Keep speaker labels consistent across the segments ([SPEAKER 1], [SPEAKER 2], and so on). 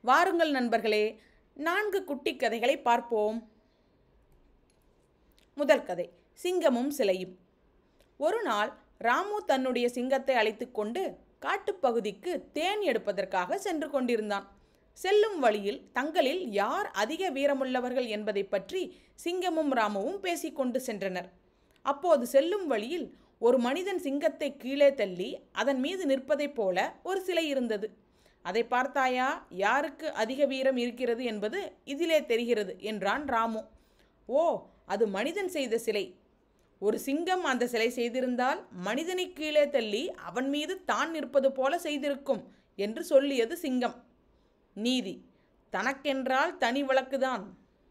[SPEAKER 1] வாருங்கள் நண்பர்களே நான்கு குட்டி கதைகளை பார்ப்போம் முதல் கதை சிங்கமும் சிலையும் ஒரு நாள் ராமு தன்னுடைய சிங்கத்தை அழைத்துக் கொண்டு காட்டுப்பகுதிக்கு தேன் எடுப்பதற்காக சென்று கொண்டிருந்தான் செல்லும் வழியில் தங்களில் யார் அதிக வீரமுள்ளவர்கள் என்பதை பற்றி சிங்கமும் ராமுவும் பேசிக்கொண்டு சென்றனர் அப்போது செல்லும் வழியில் ஒரு மனிதன் சிங்கத்தை கீழே தள்ளி அதன் மீது நிற்பதைப் போல ஒரு சிலை இருந்தது அதை பார்த்தாயா யாருக்கு அதிக வீரம் இருக்கிறது என்பது இதிலே தெரிகிறது என்றான் ராமு ஓ அது மனிதன் செய்த சிலை ஒரு சிங்கம் அந்த சிலை செய்திருந்தால் மனிதனை கீழே தள்ளி அவன் மீது தான் நிற்பது போல செய்திருக்கும் என்று சொல்லியது சிங்கம் நீதி தனக்கென்றால் தனி வழக்குதான்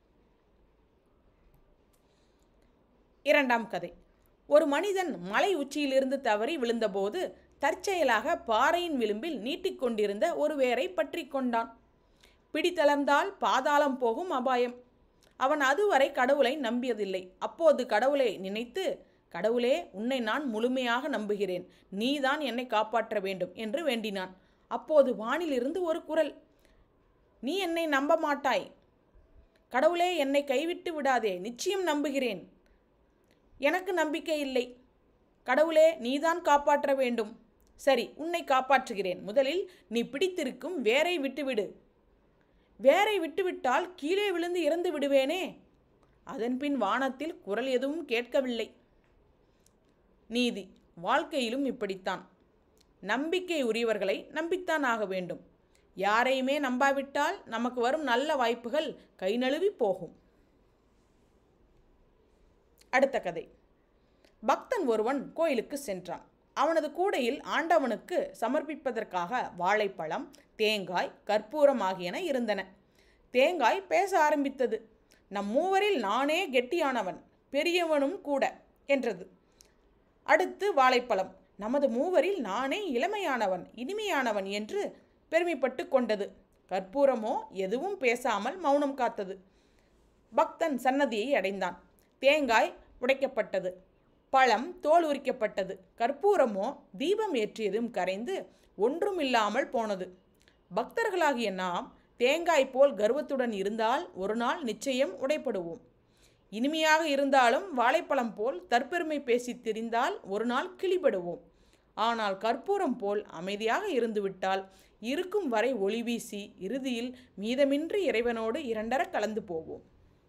[SPEAKER 1] இரண்டாம் கதை ஒரு மனிதன் மலை உச்சியிலிருந்து தவறி விழுந்தபோது தற்செயலாக பாறையின் விளிம்பில் நீட்டிக்கொண்டிருந்த ஒரு வேரை பற்றி கொண்டான் பிடித்தளர்ந்தால் பாதாளம் போகும் அபாயம் அவன் அதுவரை கடவுளை நம்பியதில்லை அப்போது கடவுளை நினைத்து கடவுளே உன்னை நான் முழுமையாக நம்புகிறேன் நீதான் என்னை காப்பாற்ற வேண்டும் என்று வேண்டினான் அப்போது வானிலிருந்து ஒரு குரல் நீ என்னை நம்ப மாட்டாய் கடவுளே என்னை கைவிட்டு விடாதே நிச்சயம் நம்புகிறேன் எனக்கு நம்பிக்கை இல்லை கடவுளே நீதான் காப்பாற்ற வேண்டும் சரி உன்னை காப்பாற்றுகிறேன் முதலில் நீ பிடித்திருக்கும் வேரை விட்டுவிடு வேரை விட்டுவிட்டால் கீழே விழுந்து இறந்து விடுவேனே அதன்பின் வானத்தில் குரல் எதுவும் கேட்கவில்லை நீதி வாழ்க்கையிலும் இப்படித்தான் நம்பிக்கை உரியவர்களை நம்பித்தான் ஆக வேண்டும் யாரையுமே நம்பாவிட்டால் நமக்கு வரும் நல்ல வாய்ப்புகள் கை நழுவி போகும் அடுத்த கதை பக்தன் ஒருவன் கோயிலுக்கு சென்றான் அவனது கூடையில் ஆண்டவனுக்கு சமர்ப்பிப்பதற்காக வாழைப்பழம் தேங்காய் கற்பூரம் ஆகியன இருந்தன தேங்காய் பேச ஆரம்பித்தது நம் மூவரில் நானே கெட்டியானவன் பெரியவனும் கூட என்றது அடுத்து வாழைப்பழம் நமது மூவரில் நானே இளமையானவன் இனிமையானவன் என்று பெருமைப்பட்டு கொண்டது கற்பூரமோ எதுவும் பேசாமல் மௌனம் காத்தது பக்தன் சன்னதியை அடைந்தான் தேங்காய் உடைக்கப்பட்டது பழம் தோல் உரிக்கப்பட்டது கற்பூரமோ தீபம் ஏற்றியதும் கரைந்து ஒன்றுமில்லாமல் போனது பக்தர்களாகிய நாம் தேங்காய் போல் கர்வத்துடன் இருந்தால் ஒரு நாள் நிச்சயம் உடைப்படுவோம் இனிமையாக இருந்தாலும் வாழைப்பழம் போல் தற்பெருமை பேசி திரிந்தால் ஒரு நாள் கிளிபடுவோம் ஆனால் கற்பூரம் போல் அமைதியாக இருந்துவிட்டால் இருக்கும் வரை ஒளி வீசி இறுதியில் மீதமின்றி இறைவனோடு இரண்டர கலந்து போவோம்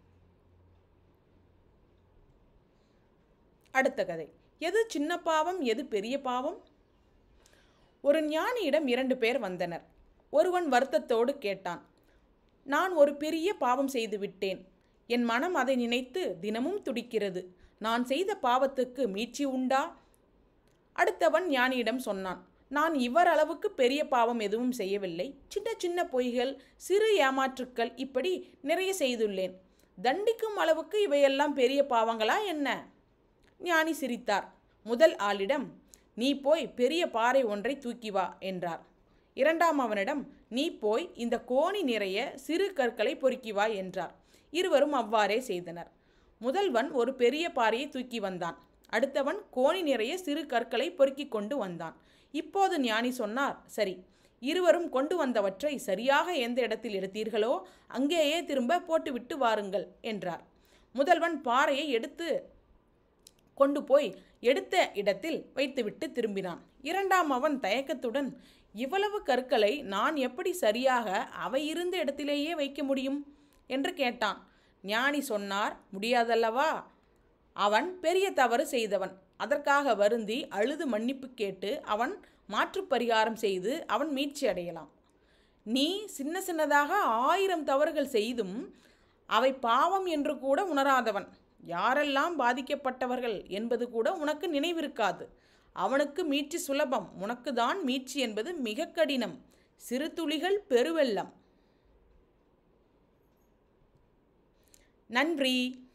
[SPEAKER 1] அடுத்த கதை எது சின்ன பாவம் எது பெரிய பாவம் ஒரு ஞானியிடம் இரண்டு பேர் வந்தனர் ஒருவன் வருத்தத்தோடு கேட்டான் நான் ஒரு பெரிய பாவம் செய்து விட்டேன் என் மனம் அதை நினைத்து தினமும் துடிக்கிறது நான் செய்த பாவத்துக்கு மீட்சி உண்டா அடுத்தவன் ஞானியிடம் சொன்னான் நான் இவர் அளவுக்கு பெரிய பாவம் எதுவும் செய்யவில்லை சின்ன சின்ன பொய்கள் சிறு ஏமாற்றுக்கள் இப்படி நிறைய செய்துள்ளேன் தண்டிக்கும் அளவுக்கு இவையெல்லாம் பெரிய பாவங்களா என்ன ஞானி சிரித்தார் முதல் ஆளிடம் நீ போய் பெரிய பாறை ஒன்றை தூக்கி வா என்றார் இரண்டாம் அவனிடம் நீ போய் இந்த கோணி நிறைய சிறு கற்களை பொறுக்கி வா என்றார் இருவரும் அவ்வாறே செய்தனர் முதல்வன் ஒரு பெரிய பாறையை தூக்கி வந்தான் அடுத்தவன் கோணி நிறைய சிறு கற்களை பொறுக்கி கொண்டு வந்தான் இப்போது ஞானி சொன்னார் சரி இருவரும் கொண்டு வந்தவற்றை சரியாக எந்த இடத்தில் எடுத்தீர்களோ அங்கேயே திரும்ப போட்டுவிட்டு வாருங்கள் என்றார் முதல்வன் பாறையை எடுத்து கொண்டு போய் எடுத்த இடத்தில் வைத்துவிட்டு திரும்பினான் இரண்டாம் அவன் தயக்கத்துடன் இவ்வளவு கற்களை நான் எப்படி சரியாக அவை இருந்த இடத்திலேயே வைக்க முடியும் என்று கேட்டான் ஞானி சொன்னார் முடியாதல்லவா அவன் பெரிய தவறு செய்தவன் அதற்காக வருந்தி அழுது மன்னிப்பு கேட்டு அவன் மாற்று பரிகாரம் செய்து அவன் மீட்சி அடையலாம் நீ சின்ன சின்னதாக ஆயிரம் தவறுகள் செய்தும் அவை பாவம் என்று கூட உணராதவன் யாரெல்லாம் பாதிக்கப்பட்டவர்கள் என்பது கூட உனக்கு நினைவிருக்காது அவனுக்கு மீட்சி சுலபம் உனக்கு தான் மீட்சி என்பது மிக கடினம் சிறு துளிகள் பெருவெள்ளம் நன்றி